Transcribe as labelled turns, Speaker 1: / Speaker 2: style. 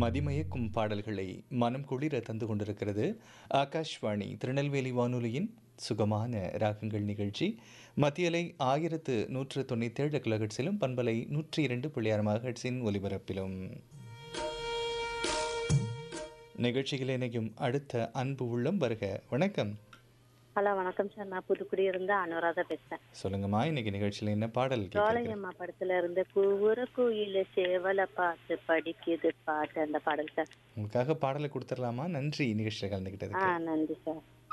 Speaker 1: மதிமயக்கும் பாடல்களை மனம் குளிர தந்து கொண்டிருக்கிறது ஆகாஷ்வாணி திருநெல்வேலி வானொலியின் சுகமான ராகங்கள் நிகழ்ச்சி மத்தியலை ஆயிரத்து நூற்று தொண்ணூற்றேழு கிலோஹெட்ஸிலும் பண்பலை நூற்றி இரண்டு புள்ளியாறு மகட்ஸின் ஒலிபரப்பிலும் நிகழ்ச்சியில் இணையும் அடுத்த அன்பு உள்ளம் வருக வணக்கம்
Speaker 2: ஹலோ வணக்கம் சார் நான் புதுக்குடி இருந்து அனுராதா பேசுறேன்
Speaker 1: சொல்லுங்கம்மா இன்னைக்கு நிகழ்ச்சியில் என்ன பாடல் கேட்க
Speaker 2: சோலையம்மா படத்துல இருந்து கூவுற குயில சேவலை பார்த்து படிக்குது பாட்டு அந்த பாடல் சார்
Speaker 1: உங்களுக்காக பாடலை கொடுத்துடலாமா நன்றி நிகழ்ச்சியில் கலந்துக்கிட்டதுக்கு
Speaker 2: ஆ நன்றி சார்